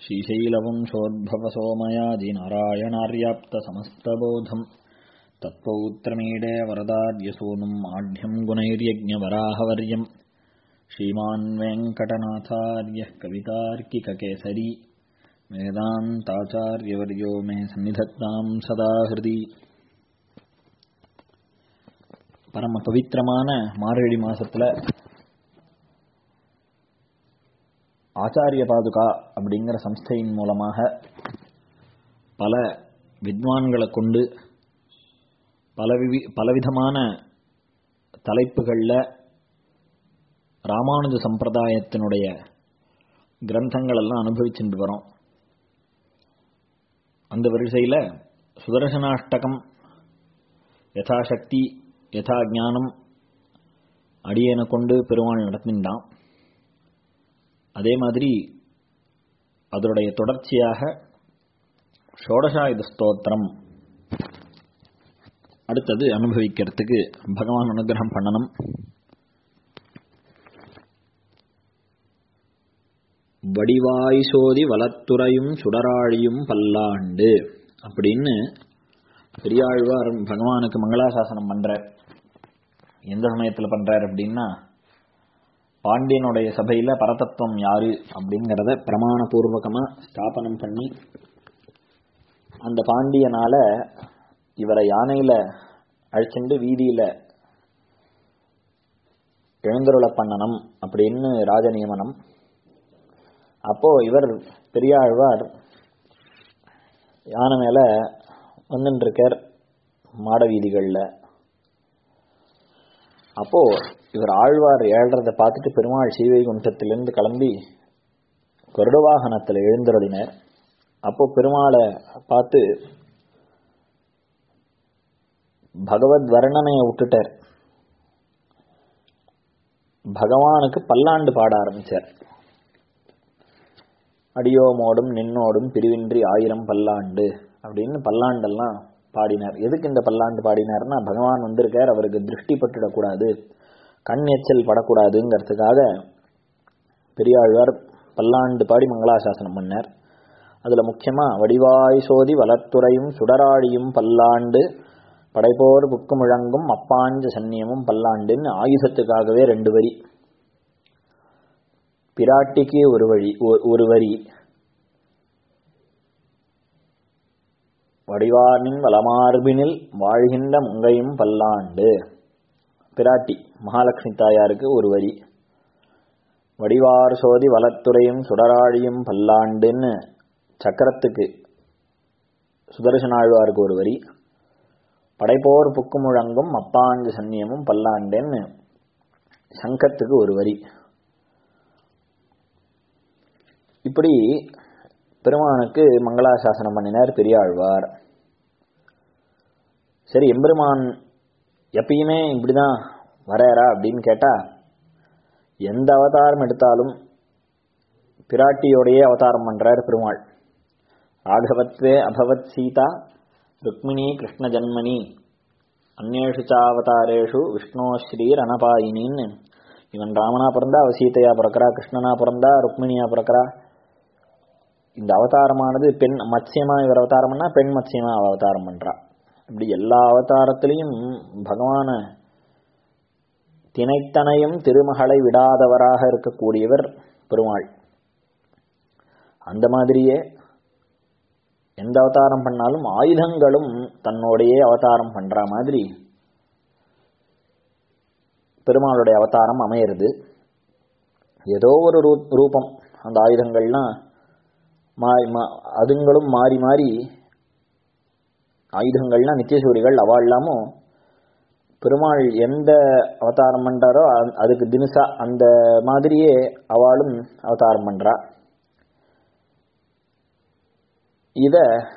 श्रीशैलवंशोद्भवसोमयाजिनारायणार्याप्तसमस्तबोधम् तत्पौत्रमीडे वरदार्यसूनुम् आढ्यम् गुणैर्यज्ञवराहवर्यम् श्रीमान् वेङ्कटनाथार्यः कवितार्किककेसरी वेदान्ताचार्यवर्यो मे सन्निधत्ताम् सदा हृदि பரம பவித்திரமான மார்கழி மாசத்துல ஆச்சாரிய பாதுகா அப்படிங்கிற சம்ஸ்தையின் மூலமாக பல வித்வான்களை கொண்டு பல பலவிதமான தலைப்புகளில் ராமானுஜ சம்பிரதாயத்தினுடைய கிரந்தங்கள் எல்லாம் அனுபவிச்சுட்டு வரோம் அந்த வரிசையில் சுதர்சனாஷ்டகம் யதாசக்தி யதா ஞானம் அடியனை கொண்டு பெருமாள் நடத்தின்றான் அதே மாதிரி அதனுடைய தொடர்ச்சியாக ஷோடசாயுத ஸ்தோத்திரம் அடுத்தது அனுபவிக்கிறதுக்கு பகவான் அனுகிரகம் பண்ணணும் வடிவாய் சோதி வலத்துறையும் சுடராழியும் பல்லாண்டு அப்படின்னு பெரியாழ்வார் பகவானுக்கு மங்களாசாசனம் பண்றார் எந்த சமயத்துல பண்றார் அப்படின்னா பாண்டியனுடைய சபையில பரதத்துவம் யாரு அப்படிங்கிறத பிரமாண பூர்வகமா ஸ்தாபனம் பண்ணி அந்த பாண்டியனால இவரை யானையில அழைச்சிட்டு வீதியில எழுந்தருள பண்ணணும் அப்படின்னு ராஜ நியமனம் அப்போ இவர் பெரியாழ்வார் யானை மேல வந்துருக்கார் மாட வீதிகளில் அப்போ இவர் ஆழ்வார் ஏழ்றதை பார்த்துட்டு பெருமாள் ஸ்ரீவைகுண்டத்திலிருந்து கிளம்பி கருட வாகனத்தில் எழுந்தருளினர் அப்போ பெருமாளை பார்த்து பகவத் வர்ணனையை விட்டுட்டார் பகவானுக்கு பல்லாண்டு பாட ஆரம்பிச்சார் அடியோமோடும் நின்னோடும் பிரிவின்றி ஆயிரம் பல்லாண்டு அப்படின்னு பல்லாண்டெல்லாம் பாடினார் எதுக்கு இந்த பல்லாண்டு பாடினார்னா பகவான் வந்திருக்கார் அவருக்கு திருஷ்டி பட்டுடக்கூடாது கண் எச்சல் படக்கூடாதுங்கிறதுக்காக பெரியாழ்வார் பல்லாண்டு பாடி மங்களாசாசனம் பண்ணார் அதுல முக்கியமா வடிவாய் சோதி வளத்துறையும் சுடராழியும் பல்லாண்டு படைப்போர் புக்கு முழங்கும் அப்பாஞ்ச சன்னியமும் பல்லாண்டுன்னு ஆயுதத்துக்காகவே ரெண்டு வரி பிராட்டிக்கு ஒரு வழி ஒரு வரி வடிவானின் வளமார்பினில் வாழ்கின்ற முங்கையும் பல்லாண்டு பிராட்டி மகாலட்சுமி தாயாருக்கு ஒரு வரி வடிவார் சோதி வளத்துறையும் சுடராழியும் பல்லாண்டுன்னு சக்கரத்துக்கு சுதர்சனாழ்வாருக்கு ஒரு வரி படைப்போர் புக்கு முழங்கும் அப்பாஞ்சு சன்னியமும் பல்லாண்டுன்னு சங்கத்துக்கு ஒரு வரி இப்படி பெருமானுக்கு மங்களாசாசனம் பண்ணினார் பெரியாழ்வார் சரி எம்பெருமான் எப்பயுமே இப்படிதான் வராரா அப்படின்னு கேட்டா எந்த அவதாரம் எடுத்தாலும் பிராட்டியோடையே அவதாரம் பண்றார் பெருமாள் ராகவத்வே அபவத் சீதா ருக்மிணி கிருஷ்ண ஜன்மனி அந்நேஷு சாவதாரேஷு விஷ்ணோ ஸ்ரீர் அனபாயினின்னு இவன் ராமனா பிறந்தா அவ சீதையா பிறக்கிறா கிருஷ்ணனா பிறந்தா ருக்மிணியா பிறக்கிறா இந்த அவதாரமானது பெண் மத்சியமா இவர் அவதாரம் பண்ணா பெண் மத்சியமா அவ அவதாரம் பண்றா இப்படி எல்லா அவதாரத்திலையும் பகவான தினைத்தனையும் திருமகளை விடாதவராக இருக்கக்கூடியவர் பெருமாள் அந்த மாதிரியே எந்த அவதாரம் பண்ணாலும் ஆயுதங்களும் தன்னோடையே அவதாரம் பண்ற மாதிரி பெருமாளுடைய அவதாரம் அமையிறது ஏதோ ஒரு ரூபம் அந்த ஆயுதங்கள்லாம் மாறி அதுங்களும் மாறி மாறி ஆயுதங்கள்லாம் நித்தியசூரிகள் அவள் இல்லாமல் பெருமாள் எந்த அவதாரம் பண்றாரோ அதுக்கு தினுசா அந்த மாதிரியே அவளும் அவதாரம் பண்றா இத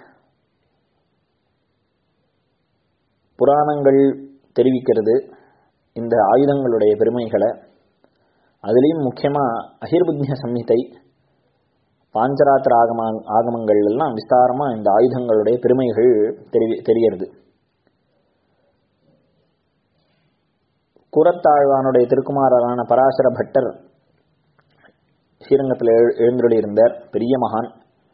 புராணங்கள் தெரிவிக்கிறது இந்த ஆயுதங்களுடைய பெருமைகளை அதுலேயும் முக்கியமா அகிர்புத்திய சம்ஹிதை பாஞ்சராத்திர ஆகம ஆகமங்கள் எல்லாம் விஸ்தாரமா இந்த ஆயுதங்களுடைய பெருமைகள் தெரி தெரியறது குரத்தாழ்வானுடைய திருக்குமாரரான பராசர பட்டர் ஸ்ரீரங்கத்தில் எழு எழுந்தருளி இருந்தார் பெரிய மகான்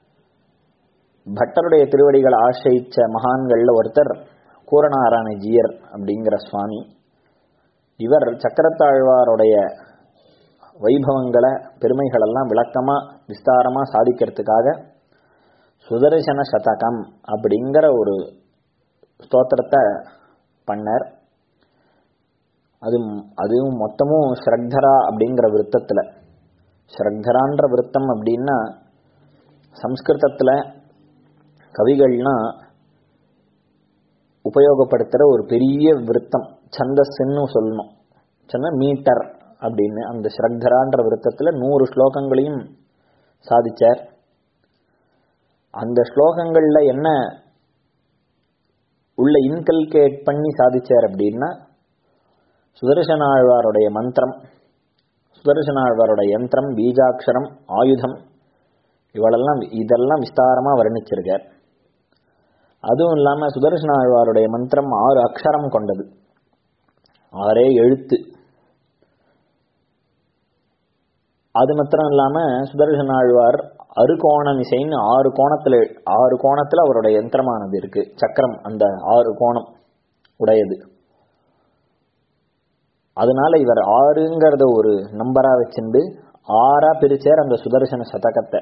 பட்டருடைய திருவடிகளை ஆசிரியிச்ச மகான்கள்ல ஒருத்தர் கூரநாராயண ஜீயர் அப்படிங்கிற சுவாமி இவர் சக்கரத்தாழ்வாருடைய வைபவங்களை பெருமைகளெல்லாம் விளக்கமா விஸ்தாரமா சாதிக்கிறதுக்காக சுதர்சன சதகம் அப்படிங்கிற ஒரு ஸ்தோத்திரத்தை பண்ணார் அது அதுவும் மொத்தமும் ஸ்ரத்தரா அப்படிங்கிற விருத்தத்தில் ஸ்ரத்தரான்ற விருத்தம் அப்படின்னா சம்ஸ்கிருதத்தில் கவிகள்னா உபயோகப்படுத்துகிற ஒரு பெரிய விருத்தம் சந்தஸ்ன்னு சொல்லணும் சொன்ன மீட்டர் அப்படின்னு அந்த ஸ்ரத்தரான்ற விருத்தத்தில் நூறு ஸ்லோகங்களையும் சாதிச்சார் அந்த ஸ்லோகங்கள்ல என்ன உள்ள இன்கல்கேட் பண்ணி சாதிச்சார் அப்படின்னா சுதர்சனாழ்வாருடைய மந்திரம் சுதர்சனாழ்வாருடைய யந்திரம் பீஜாட்சரம் ஆயுதம் இவளெல்லாம் இதெல்லாம் விஸ்தாரமா வர்ணிச்சிருக்கார் அதுவும் இல்லாம சுதர்சனாழ்வாருடைய மந்திரம் ஆறு அக்ஷரம் கொண்டது ஆறே எழுத்து அது மாத்திரம் இல்லாம சுதர்சனாழ்வார் அறுகோணம் இசைன்னு ஆறு கோணத்துல ஆறு கோணத்துல அவருடைய யந்திரமானது இருக்கு சக்கரம் அந்த ஆறு கோணம் உடையது அதனால இவர் ஆறுங்கிறத ஒரு நம்பரா வச்சிருந்து ஆறா பிரிச்சார் அந்த சுதர்சன சதகத்தை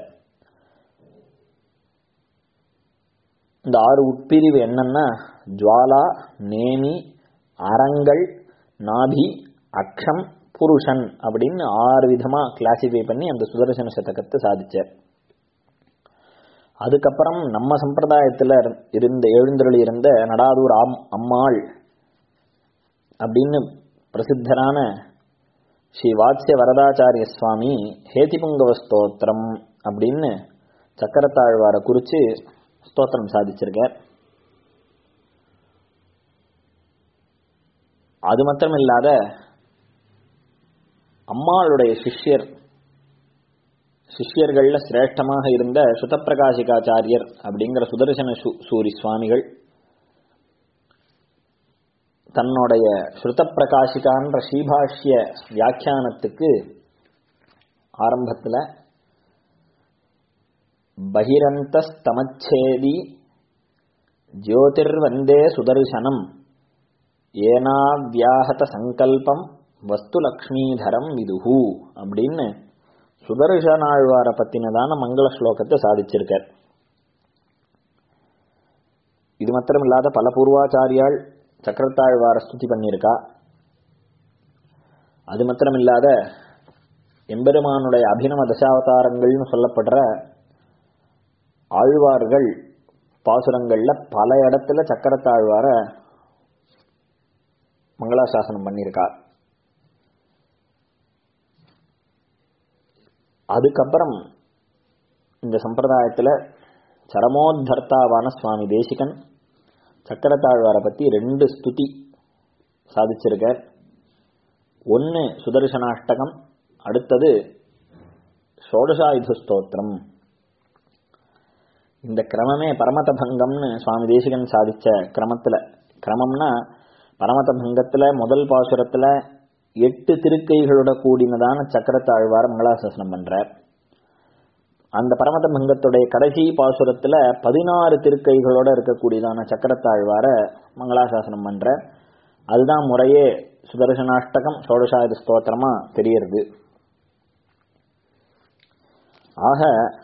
இந்த ஆறு உட்பிரிவு என்னன்னா ஜுவாலா நேமி அரங்கள் நாபி அக்ஷம் புருஷன் அப்படின்னு ஆறு விதமா கிளாசிஃபை பண்ணி அந்த சுதர்சன சதகத்தை சாதிச்சார் அதுக்கப்புறம் நம்ம சம்பிரதாயத்துல இருந்த எழுந்தருளி இருந்த நடாதூர் ஆம் அம்மாள் அப்படின்னு பிரசித்தரான ஸ்ரீ வாத்ஸ்ய வரதாச்சாரிய சுவாமி ஹேதிபுங்கவ ஸ்தோத்திரம் அப்படின்னு சக்கரத்தாழ்வாரை குறிச்சு ஸ்தோத்திரம் சாதிச்சிருக்கார் அது மாத்திரம் இல்லாத அம்மாளுடைய சிஷ்யர் சிஷ்யர்கள்ல சிரேஷ்டமாக இருந்த சுதப்பிரகாசிகாச்சாரியர் அப்படிங்கிற சுதர்சன சூரி சுவாமிகள் தன்னுடைய ஸ்ருத பிரகாசிகான்ற ஸ்ரீபாஷ்ய வியாக்கியானத்துக்கு ஆரம்பத்தில் பகிரந்தஸ்தமச்சேதி ஜோதிர்வந்தே சுதர்சனம் ஏனாவியாகத சங்கல்பம் வஸ்து லக்ஷ்மீதரம் விதுஹு அப்படின்னு சுதர்சனாழ்வாரை பத்தினதான மங்கள ஸ்லோகத்தை சாதிச்சிருக்கார் இது மாத்திரம் இல்லாத பல பூர்வாச்சாரியால் சக்கரத்தாழ்வார ஸ்துதி பண்ணியிருக்கா அது மாத்திரம் இல்லாத எம்பெருமானுடைய அபிநவ தசாவதாரங்கள்னு சொல்லப்படுற ஆழ்வார்கள் பாசுரங்கள்ல பல இடத்துல சக்கரத்தாழ்வார மங்களாசாசனம் பண்ணியிருக்கா அதுக்கப்புறம் இந்த சம்பிரதாயத்துல சரமோத்தர்த்தாவான சுவாமி தேசிகன் சக்கரத்தாழ்வாரை பத்தி ரெண்டு ஸ்துதி சாதிச்சிருக்கார் ஒன்னு சுதர்சனாஷ்டகம் அடுத்தது ஷோடசாயுத ஸ்தோத்திரம் இந்த கிரமமே பரமத பங்கம்னு சுவாமி தேசிகன் சாதிச்ச கிரமத்துல கிரமம்னா பரமத பங்கத்துல முதல் பாசுரத்துல எட்டு திருக்கைகளோட கூடினதான சக்கரத்தாழ்வார மங்களாசாசனம் பண்றார் அந்த பரமத பங்கத்துடைய கடைசி பாசுரத்துல பதினாறு திருக்கைகளோட இருக்கக்கூடியதான சக்கரத்தாழ்வார மங்களாசாசனம் பண்ற அதுதான் முறையே சுதர்சனாஷ்டகம் சோடசாயுத ஸ்தோத்திரமா தெரியறது ஆக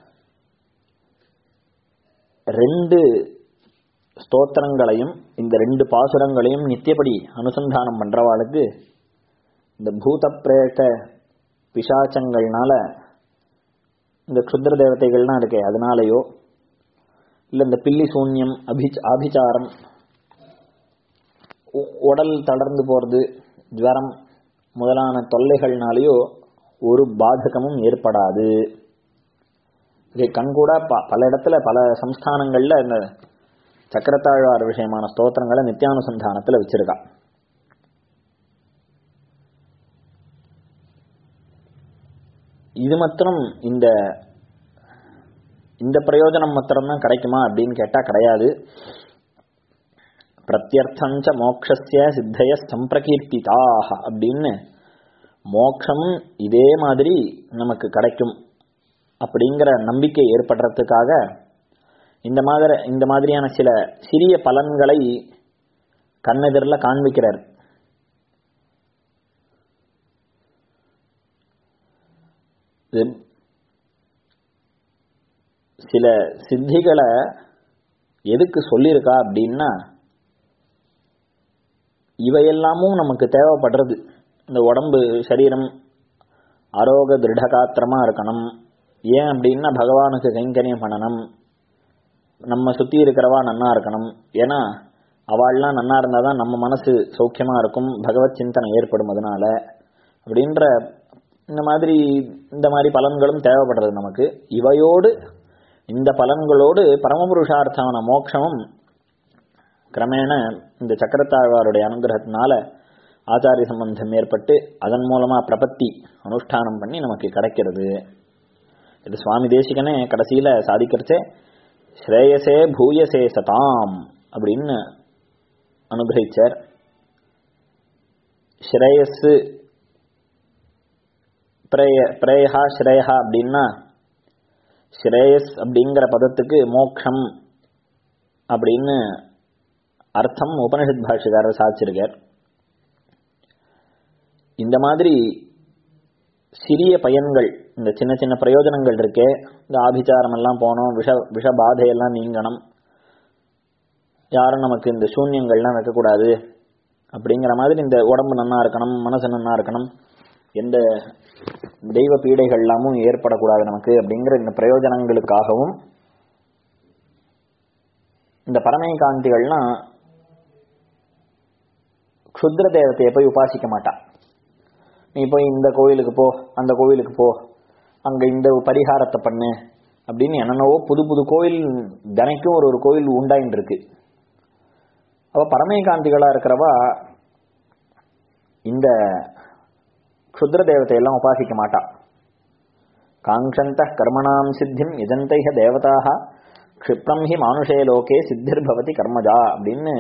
ரெண்டு ஸ்தோத்திரங்களையும் இந்த ரெண்டு பாசுரங்களையும் நித்தியப்படி அனுசந்தானம் பண்றவாளுக்கு இந்த பூத பிரேட்ட பிசாச்சங்கள்னால இந்த க்ஷுத்ர தேவதைகள்லாம் இருக்கே அதனாலேயோ இல்லை இந்த பில்லி சூன்யம் அபி ஆபிச்சாரம் உடல் தளர்ந்து போகிறது ஜுவரம் முதலான தொல்லைகள்னாலேயோ ஒரு பாதகமும் ஏற்படாது இதை கண்கூட ப பல இடத்துல பல சம்ஸ்தானங்கள்ல இந்த சக்கரத்தாழ்வார் விஷயமான ஸ்தோத்திரங்களை நித்தியானுசந்தானத்தில் வச்சிருக்கா இது மாத்திரம் இந்த இந்த பிரயோஜனம் மாத்திரம்தான் கிடைக்குமா அப்படின்னு கேட்டா கிடையாது பிரத்யர்த்தஞ்ச மோக்ஷஸ்ய சித்தைய சம்பிரகீர்த்திதாக அப்படின்னு மோக்ஷம் இதே மாதிரி நமக்கு கிடைக்கும் அப்படிங்கிற நம்பிக்கை ஏற்படுறதுக்காக இந்த மாதிரி இந்த மாதிரியான சில சிறிய பலன்களை கண்ணெதிரில் காண்பிக்கிறார் இது சில சித்திகளை எதுக்கு சொல்லியிருக்கா அப்படின்னா இவையெல்லாமும் நமக்கு தேவைப்படுறது இந்த உடம்பு சரீரம் ஆரோக திருடகாத்திரமா இருக்கணும் ஏன் அப்படின்னா பகவானுக்கு கைங்கரியம் பண்ணணும் நம்ம சுத்தி இருக்கிறவா நன்னா இருக்கணும் ஏன்னா அவள்லாம் நன்னா இருந்தால் தான் நம்ம மனசு சௌக்கியமா இருக்கும் பகவத் சிந்தனை ஏற்படும் அதனால அப்படின்ற இந்த மாதிரி இந்த மாதிரி பலன்களும் தேவைப்படுறது நமக்கு இவையோடு இந்த பலன்களோடு பரமபுருஷார்த்தமான மோட்சமும் கிரமேண இந்த சக்கரத்தாழ்வாருடைய அனுகிரகத்தினால ஆச்சாரிய சம்பந்தம் ஏற்பட்டு அதன் மூலமா பிரபத்தி அனுஷ்டானம் பண்ணி நமக்கு கிடைக்கிறது இது சுவாமி தேசிகனே கடைசியில சாதிக்கிறச்சே ஸ்ரேயசே பூயசே சதாம் அப்படின்னு அனுகிரகிச்சார் ஸ்ரேயஸ் பிரேய பிரேயா ஸ்ரேயா அப்படின்னா ஸ்ரேயஸ் அப்படிங்கிற பதத்துக்கு மோக்ஷம் அப்படின்னு அர்த்தம் உபனிஷத் பாஷிகாரர் சாதிச்சிருக்கார் இந்த மாதிரி சிறிய பயன்கள் இந்த சின்ன சின்ன பிரயோஜனங்கள் இருக்கே இந்த ஆபிச்சாரம் எல்லாம் போனோம் விஷ விஷ பாதையெல்லாம் நீங்கணும் யாரும் நமக்கு இந்த சூன்யங்கள்லாம் வைக்கக்கூடாது அப்படிங்கிற மாதிரி இந்த உடம்பு நன்னா இருக்கணும் மனசு நன்னா இருக்கணும் எந்த தெய்வ பீடைகள் எல்லாமும் ஏற்படக்கூடாது நமக்கு அப்படிங்கிற இந்த பிரயோஜனங்களுக்காகவும் இந்த பரமை காந்திகள்லாம் க்ஷுத்ர தேவத்தையை போய் உபாசிக்க மாட்டா நீ போய் இந்த கோவிலுக்கு போ அந்த கோவிலுக்கு போ அங்க இந்த பரிகாரத்தை பண்ணு அப்படின்னு என்னென்னவோ புது புது கோவில் தினைக்கும் ஒரு ஒரு கோவில் உண்டாயின்னு இருக்கு அவ பரமேகாந்திகளா இருக்கிறவா இந்த க்ஷுத்ர தேவத்தையெல்லாம் உபாசிக்க மாட்டா காங்ஷந்த கர்மணாம் சித்திம் யஜந்தைஹ தேவதாக க்ஷிப்ரம் ஹி மானுஷே லோகே சித்திர் பவதி கர்மஜா அப்படின்னு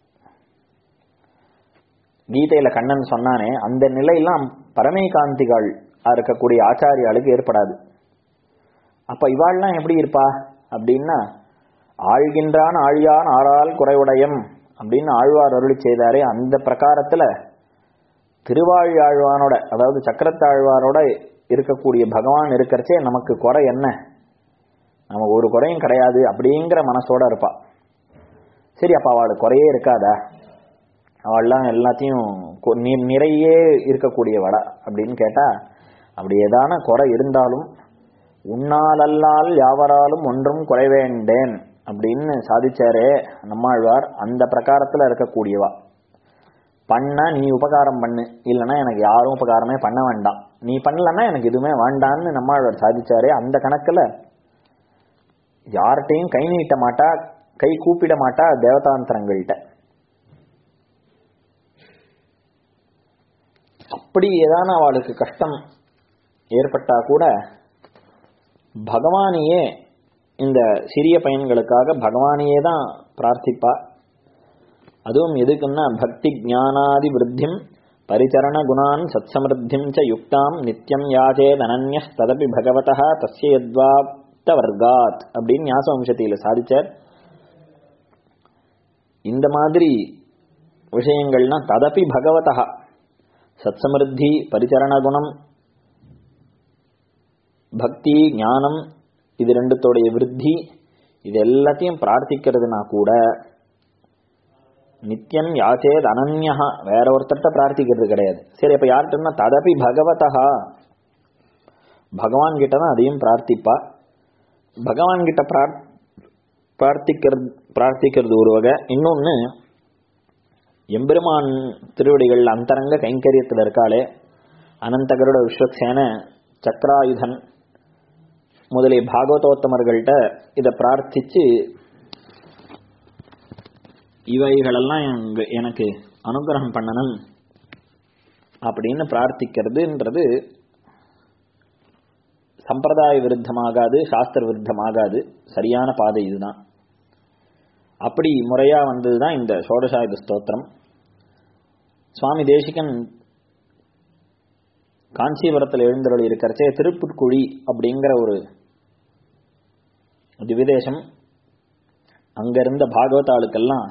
கீதையில கண்ணன் சொன்னானே அந்த நிலையெல்லாம் பரமேகாந்திகள் இருக்கக்கூடிய ஆச்சாரியாளுக்கு ஏற்படாது அப்ப இவாள்லாம் எப்படி இருப்பா அப்படின்னா ஆழ்கின்றான் ஆழியான் ஆறால் குறைவுடையம் அப்படின்னு ஆழ்வார் அருளி செய்தாரே அந்த பிரகாரத்துல திருவாழ்வாழ்வானோட அதாவது சக்கரத்தாழ்வாரோட இருக்கக்கூடிய பகவான் இருக்கிறச்சே நமக்கு குறை என்ன நமக்கு ஒரு குறையும் கிடையாது அப்படிங்கிற மனசோட இருப்பா சரி அப்ப அவளுக்கு குறையே இருக்காதா அவள்லாம் எல்லாத்தையும் கொ- நி- நிறைய இருக்கக்கூடியவடா அப்படின்னு கேட்டா அப்படி ஏதான குறை இருந்தாலும் உன்னாலல்லால் யாவராலும் ஒன்றும் குறைவேண்டேன் அப்படின்னு சாதிச்சாரே நம்மாழ்வார் அந்த பிரகாரத்துல இருக்கக்கூடியவா பண்ண நீ உபகாரம் பண்ணு இல்லைன்னா எனக்கு யாரும் உபகாரமே பண்ண வேண்டாம் நீ பண்ணலன்னா எனக்கு எதுவுமே வேண்டான்னு நம்மாழ்வார் சாதிச்சாரே அந்த கணக்குல யார்கிட்டையும் கை நீட்ட மாட்டா கை கூப்பிட மாட்டா தேவதாந்திரங்கள்கிட்ட அப்படி ஏதான அவளுக்கு கஷ்டம் ஏற்பட்டா கூட பகவானையே இந்த சிறிய பையன்களுக்காக பகவானையே தான் பிரார்த்திப்பா அதுவும் எதுக்குன்னா பக்தி ஞானாதி விருத்திம் பரிச்சரண குணான் சத்சமிருத்திம் ச யுக்தாம் நித்யம் யாச்சே தனன்ய ததபி பகவதா தஸ்ய யத்வாப்த வர்காத் அப்படின்னு ஞாச வம்சத்தியில சாதிச்சார் இந்த மாதிரி விஷயங்கள்னா ததபி பகவதா சத்சமிருத்தி பரிச்சரண குணம் பக்தி ஞானம் இது ரெண்டுத்தோடைய விருத்தி இது எல்லாத்தையும் பிரார்த்திக்கிறதுனா கூட நித்தியம் யாச்சேத் அனன்யா வேற ஒருத்தர்ட்ட பிரார்த்திக்கிறது கிடையாது சரி அப்ப யார்கிட்டனா ததபி பகவதா பகவான் கிட்ட தான் அதையும் பிரார்த்திப்பா பகவான் கிட்ட பிரார் பிரார்த்திக்கிறது பிரார்த்திக்கிறது ஒரு வகை இன்னொன்னு எம்பெருமான் திருவடிகள் அந்தரங்க கைங்கரியத்தில் இருக்காளே அனந்தகருட விஸ்வக்சேன சக்ராயுதன் முதலிய பாகவதோத்தமர்கள்ட்ட இதை பிரார்த்திச்சு இவைகளெல்லாம் எங்க- எனக்கு அனுகிரகம் பண்ணணும் அப்படின்னு பிரார்த்திக்கிறதுன்றது சம்பிரதாய விருத்தமாகாது சாஸ்திர விருத்தமாகாது சரியான பாதை இதுதான் அப்படி முறையா வந்ததுதான் இந்த சோடசாயுத ஸ்தோத்திரம் சுவாமி தேசிகன் காஞ்சிபுரத்தில் எழுந்தருள் இருக்கிறச்சே திருப்புட்குழி அப்படிங்கிற ஒரு திவிதேசம் அங்க இருந்த பாகவதாளுக்கெல்லாம்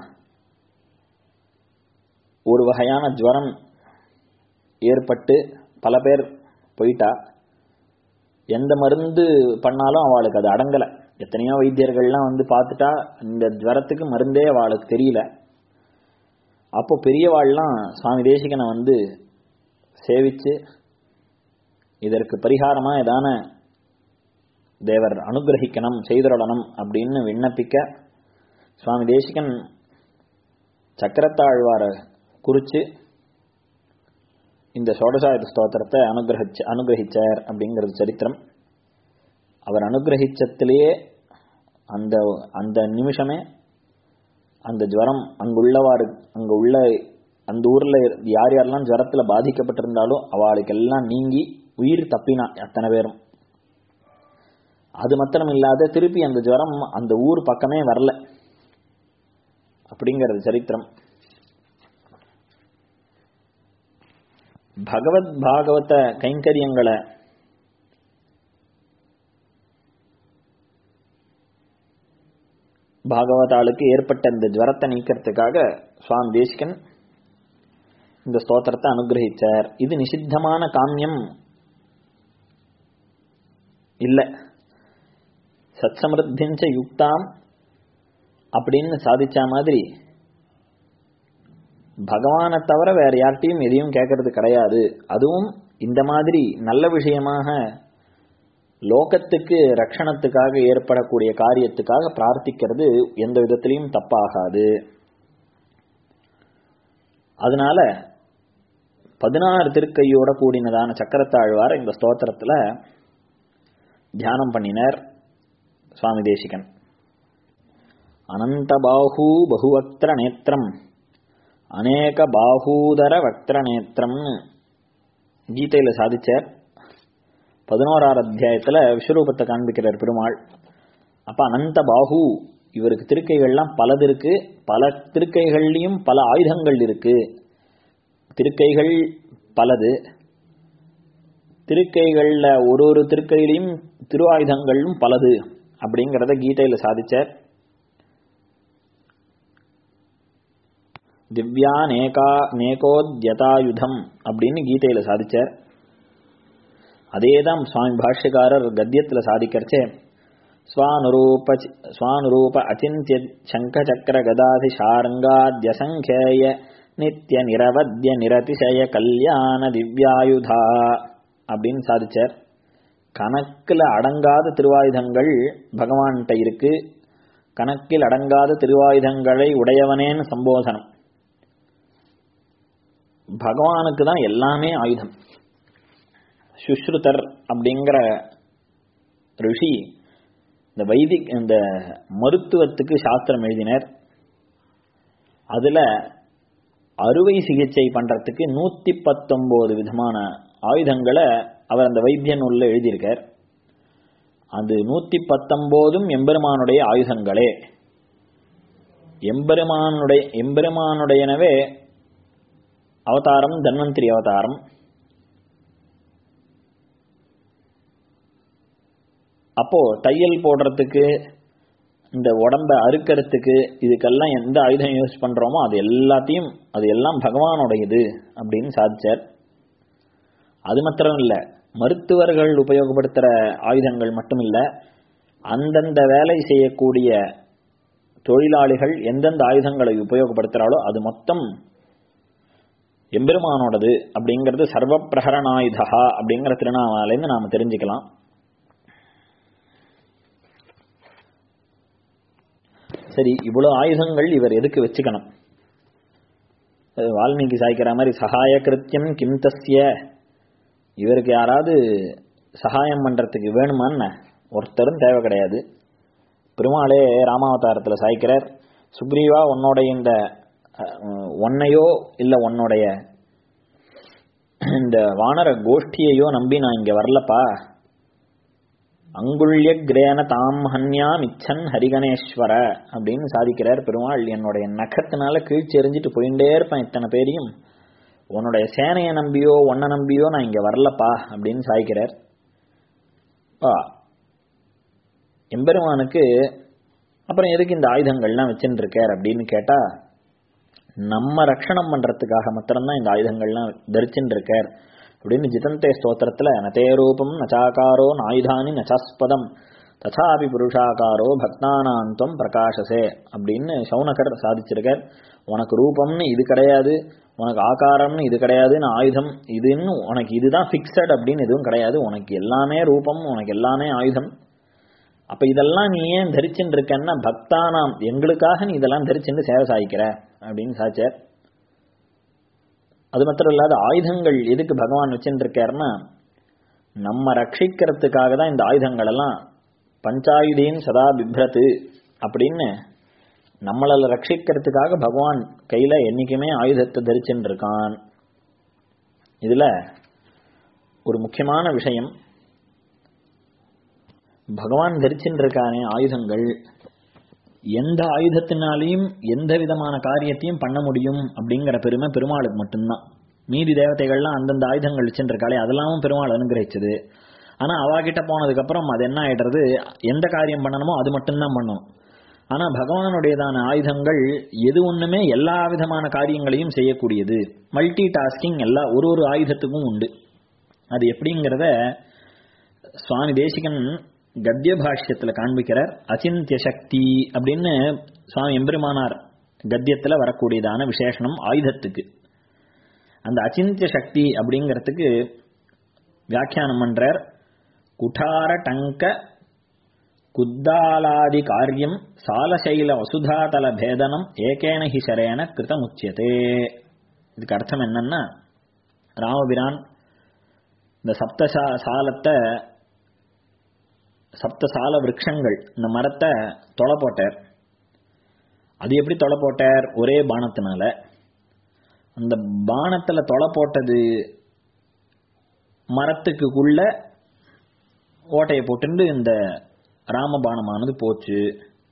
ஒரு வகையான ஜுவரம் ஏற்பட்டு பல பேர் போயிட்டா எந்த மருந்து பண்ணாலும் அவளுக்கு அது அடங்கலை எத்தனையோ வைத்தியர்கள்லாம் வந்து பார்த்துட்டா இந்த ஜுவரத்துக்கு மருந்தே அவளுக்கு தெரியல அப்போ பெரியவாள்லாம் சுவாமி தேசிகனை வந்து சேவிச்சு இதற்கு பரிகாரமா ஏதான தேவர் அனுகிரகிக்கணும் செய்துரடணும் அப்படின்னு விண்ணப்பிக்க சுவாமி தேசிகன் சக்கரத்தாழ்வார குறிச்சு இந்த சோடசாயுத ஸ்தோத்திரத்தை அனுகிரகிச்ச அனுகிரகிச்சார் அப்படிங்கிறது சரித்திரம் அவர் அனுகிரகிச்சத்திலேயே அந்த அந்த நிமிஷமே அந்த ஜுவரம் அங்குள்ளவாறு அங்க உள்ள அந்த ஊர்ல யார் யாரெல்லாம் ஜுவரத்துல பாதிக்கப்பட்டிருந்தாலும் அவளுக்கு எல்லாம் நீங்கி உயிர் தப்பினா அத்தனை பேரும் அது மாத்திரம் இல்லாத திருப்பி அந்த ஜுவரம் அந்த ஊர் பக்கமே வரல அப்படிங்கிறது சரித்திரம் பகவத் பாகவத கைங்கரியங்களை பாகவதாளுக்கு ஏற்பட்ட இந்த ஜுவரத்தை நீக்கிறதுக்காக சுவாமி தேசிகன் இந்த ஸ்தோத்திரத்தை அனுகிரகிச்சார் இது நிஷித்தமான காமியம் இல்ல சத்சமிருத்திஞ்ச யுக்தாம் அப்படின்னு சாதிச்ச மாதிரி பகவானை தவிர வேற யார்கிட்டையும் எதையும் கேட்கறது கிடையாது அதுவும் இந்த மாதிரி நல்ல விஷயமாக லோகத்துக்கு ரட்சணத்துக்காக ஏற்படக்கூடிய காரியத்துக்காக பிரார்த்திக்கிறது எந்த விதத்திலையும் தப்பாகாது அதனால பதினாறு திருக்கையோட கூடினதான சக்கரத்தாழ்வார் இந்த ஸ்தோத்திரத்துல தியானம் பண்ணினார் சுவாமி தேசிகன் அனந்த பாஹூ பகுவக்திர நேத்திரம் அநேக பாகூதர வக்திர நேத்திரம்னு கீதையில சாதிச்சார் பதினோராறு அத்தியாயத்துல விஸ்வரூபத்தை காண்பிக்கிறார் பெருமாள் அப்ப அனந்த பாகு இவருக்கு திருக்கைகள்லாம் பலது இருக்கு பல திருக்கைகள்லயும் பல ஆயுதங்கள் இருக்கு திருக்கைகள் பலது திருக்கைகள்ல ஒரு ஒரு திருக்கையிலையும் திருவாயுதங்களும் பலது அப்படிங்கிறத கீதையில சாதிச்சார் திவ்யா நேகா நேகோத்யதாயுதம் அப்படின்னு கீதையில சாதிச்சார் அதேதான் சுவாமி பாஷ்யக்காரர் கத்தியத்துல சாதிக்கிறச்சே ஸ்வானுரூப ஸ்வானுரூப அச்சிந்திய சங்க சக்கர கதாதி ஷாரங்காத்யசங்கேய நித்திய நிரவத்ய நிரதிசய கல்யாண திவ்யாயுதா அப்படின்னு சாதிச்சார் கணக்கில் அடங்காத திருவாயுதங்கள் பகவான்கிட்ட இருக்கு கணக்கில் அடங்காத திருவாயுதங்களை உடையவனேன்னு சம்போதனம் பகவானுக்கு தான் எல்லாமே ஆயுதம் சுஷ்ருதர் அப்படிங்கிற ரிஷி இந்த வைதிக் இந்த மருத்துவத்துக்கு சாஸ்திரம் எழுதினர் அதுல அறுவை சிகிச்சை பண்றதுக்கு நூத்தி பத்தொன்பது விதமான ஆயுதங்களை அவர் அந்த வைத்திய நூல்ல எழுதியிருக்கார் அது நூத்தி பத்தொன்பதும் எம்பெருமானுடைய ஆயுதங்களே எம்பெருமானுடைய எம்பெருமானுடையனவே அவதாரம் தன்வந்திரி அவதாரம் அப்போ தையல் போடுறதுக்கு இந்த உடம்ப அறுக்கிறதுக்கு இதுக்கெல்லாம் எந்த ஆயுதம் யூஸ் பண்றோமோ அது எல்லாத்தையும் அது எல்லாம் பகவானுடையது அப்படின்னு சாதிச்சார் அது மாத்திரம் இல்ல மருத்துவர்கள் உபயோகப்படுத்துற ஆயுதங்கள் மட்டும் இல்ல அந்தந்த வேலை செய்யக்கூடிய தொழிலாளிகள் எந்தெந்த ஆயுதங்களை உபயோகப்படுத்துறாளோ அது மொத்தம் எம்பெருமானோடது அப்படிங்கிறது சர்வ பிரகரணாயுதா அப்படிங்கிற திருநாமாலேருந்து நாம தெரிஞ்சுக்கலாம் சரி இவ்வளவு ஆயுதங்கள் இவர் எதுக்கு வச்சுக்கணும் வால்மீகி சாய்க்கிற மாதிரி சகாய கிருத்தியம் கிம் தஸ்ய இவருக்கு யாராவது சகாயம் பண்றதுக்கு வேணுமான்னு ஒருத்தரும் தேவை கிடையாது பெருமாளே ராமாவதாரத்தில் சாய்க்கிறார் சுக்ரீவா உன்னோட இந்த ஒன்னையோ இல்லை உன்னுடைய இந்த வானர கோஷ்டியையோ நம்பி நான் இங்க வரலப்பா அங்குள்ய கிரேன தாம் ஹன்யாம் இச்சன் ஹரிகணேஸ்வர அப்படின்னு சாதிக்கிறார் பெருமாள் என்னுடைய நகத்தினால கீழ்ச்செறிஞ்சிட்டு போயிட்டே இருப்பேன் இத்தனை பேரையும் உன்னுடைய சேனையை நம்பியோ உன்னை நம்பியோ நான் இங்க வரலப்பா அப்படின்னு சாய்க்கிறார் எம்பெருமானுக்கு அப்புறம் எதுக்கு இந்த ஆயுதங்கள்லாம் வச்சுட்டு இருக்கார் அப்படின்னு கேட்டா நம்ம ரட்சணம் பண்றதுக்காக மாத்திரம்தான் இந்த ஆயுதங்கள்லாம் தரிச்சுட்டு இருக்கார் அப்படின்னு ஜிதந்தே ஸ்தோத்திரத்துல நதே ரூபம் நச்சாகாரோ நாயுதானி நச்சாஸ்பதம் ததாபி புருஷாகாரோ பக்தானாந்தம் பிரகாசசே அப்படின்னு சௌனகர் சாதிச்சிருக்கார் உனக்கு ரூபம்னு இது கிடையாது உனக்கு ஆகாரம்னு இது கிடையாதுன்னு ஆயுதம் இதுன்னு உனக்கு இதுதான் ஃபிக்ஸட் அப்படின்னு எதுவும் கிடையாது உனக்கு எல்லாமே ரூபம் உனக்கு எல்லாமே ஆயுதம் அப்ப இதெல்லாம் நீ ஏன் தரிச்சுட்டு இருக்கன்னா பக்தானாம் எங்களுக்காக நீ இதெல்லாம் தரிச்சுட்டு சேவை சாய்க்கிற அப்படின்னு சாச்சார் அது மாத்திரம் இல்லாத ஆயுதங்கள் எதுக்கு பகவான் வச்சுட்டு இருக்காருன்னா நம்ம ரட்சிக்கிறதுக்காக தான் இந்த ஆயுதங்கள் எல்லாம் பஞ்சாயுதீன் சதா பிப்ரத்து அப்படின்னு நம்மளை ரட்சிக்கிறதுக்காக பகவான் கையில என்னைக்குமே ஆயுதத்தை தரிச்சுட்டு இருக்கான் இதுல ஒரு முக்கியமான விஷயம் பகவான் தரிச்சுட்டு இருக்கானே ஆயுதங்கள் எந்த ஆயுதத்தினாலையும் எந்த விதமான காரியத்தையும் பண்ண முடியும் அப்படிங்கிற பெருமை பெருமாளுக்கு மட்டும்தான் மீதி தேவதைகள்லாம் அந்தந்த ஆயுதங்கள் வச்சுருக்காளே அதெல்லாம் பெருமாள் அனுகிரகிச்சது ஆனா அவாகிட்ட போனதுக்கு அப்புறம் அது என்ன ஆயிடுறது எந்த காரியம் பண்ணணுமோ அது மட்டும்தான் பண்ணும் ஆனா பகவானுடையதான ஆயுதங்கள் எது ஒண்ணுமே எல்லா விதமான காரியங்களையும் செய்யக்கூடியது மல்டி டாஸ்கிங் எல்லா ஒரு ஒரு ஆயுதத்துக்கும் உண்டு அது எப்படிங்கிறத சுவாமி தேசிகன் கத்திய பாஷ்யத்துல காண்பிக்கிறார் அச்சிந்திய சக்தி அப்படின்னு சுவாமி எம்பெருமானார் கத்தியத்துல வரக்கூடியதான விசேஷனம் ஆயுதத்துக்கு அந்த அச்சிந்திய சக்தி அப்படிங்கிறதுக்கு வியாக்கியானம் பண்றார் குட்டார டங்க குத்தாலாதி காரியம் சாலசைல வசுதாதல பேதனம் ஏகேன ஹி சரேன கிருதமுச்சியதே இதுக்கு அர்த்தம் என்னன்னா ராமபிரான் இந்த சப்த சாலத்தை சப்த சால விரக்ஷங்கள் இந்த மரத்தை தொலை போட்டார் அது எப்படி தொலை போட்டார் ஒரே பானத்தினால அந்த பானத்துல தொலை போட்டது மரத்துக்குள்ள ஓட்டையை போட்டு இந்த ராமபானமானது போச்சு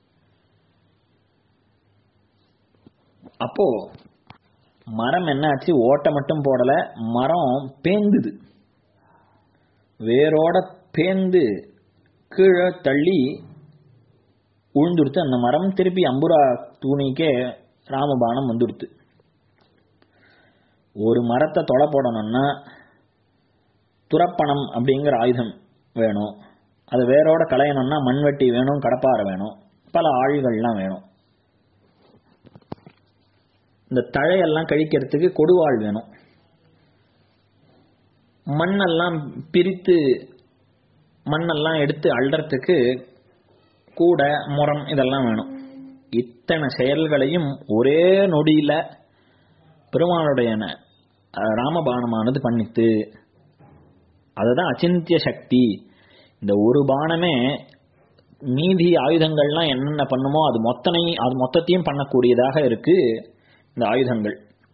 அப்போ மரம் என்னாச்சு ஓட்டை மட்டும் போடல மரம் பேந்துது வேரோட பேந்து கீழே தள்ளி உழுந்துடுத்து அந்த மரம் திருப்பி அம்புரா தூணிக்கே ராமபானம் வந்துடுத்து ஒரு மரத்தை தொலை போடணும்னா துரப்பணம் அப்படிங்கிற ஆயுதம் வேணும் அது வேரோட களையணும்னா மண்வெட்டி வேணும் கடப்பாறை வேணும் பல ஆழிகள்லாம் வேணும் இந்த தழையெல்லாம் கழிக்கிறதுக்கு கொடுவாள் வேணும் மண்ணெல்லாம் பிரித்து மண்ணெல்லாம் எடுத்து அள்ளுறதுக்கு கூட முறம் இதெல்லாம் வேணும் இத்தனை செயல்களையும் ஒரே நொடியில பெருமாளுடைய ராமபானமானது பண்ணித்து அதுதான் அச்சிந்திய சக்தி இந்த ஒரு பானமே மீதி ஆயுதங்கள்லாம் என்னென்ன பண்ணுமோ அது மொத்தனை அது மொத்தத்தையும் பண்ணக்கூடியதாக இருக்கு இந்த ஆயுதங்கள்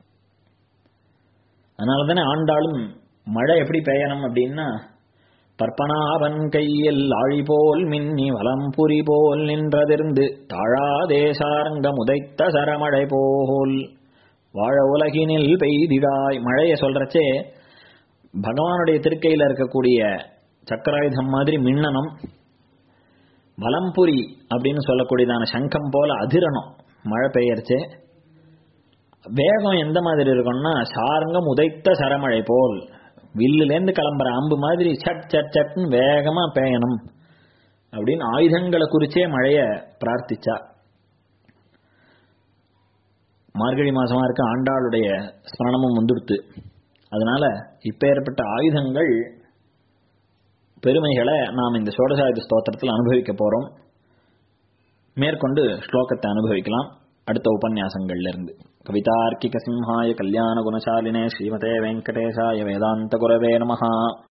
அதனால தானே ஆண்டாலும் மழை எப்படி பெய்யணும் அப்படின்னா பற்பனாவன் கையில் ஆழி போல் மின்னி வலம்புரி போல் நின்றதிர்ந்து தாழாதேசாரங்க முதைத்த சரமழை போல் வாழ உலகினில் பெய்திடாய் மழையை சொல்றச்சே பகவானுடைய திருக்கையில் இருக்கக்கூடிய சக்கராயுதம் மாதிரி மின்னணும் வலம்புரி அப்படின்னு சொல்லக்கூடியதான சங்கம் போல அதிரணும் மழை பெய்யறச்சே வேகம் எந்த மாதிரி இருக்கும்னா சாரங்கம் உதைத்த சரமழை போல் வில்லுலேருந்து கிளம்புற அம்பு மாதிரி சட் சட் சட்னு வேகமா பெய்யணும் அப்படின்னு ஆயுதங்களை குறிச்சே மழைய பிரார்த்திச்சா மார்கழி மாசமா இருக்க ஆண்டாளுடைய ஸ்மரணமும் வந்துடுத்து அதனால இப்ப ஏற்பட்ட ஆயுதங்கள் பெருமைகளை நாம் இந்த சோடசாயுத ஸ்தோத்திரத்தில் அனுபவிக்க போறோம் மேற்கொண்டு ஸ்லோகத்தை அனுபவிக்கலாம் அடுத்த உபன்யாசங்கள்ல இருந்து கவிதார்க்கிக சிம்ஹாய கல்யாண குணசாலினே ஸ்ரீமதே வெங்கடேசாய வேதாந்த குரவே நமஹா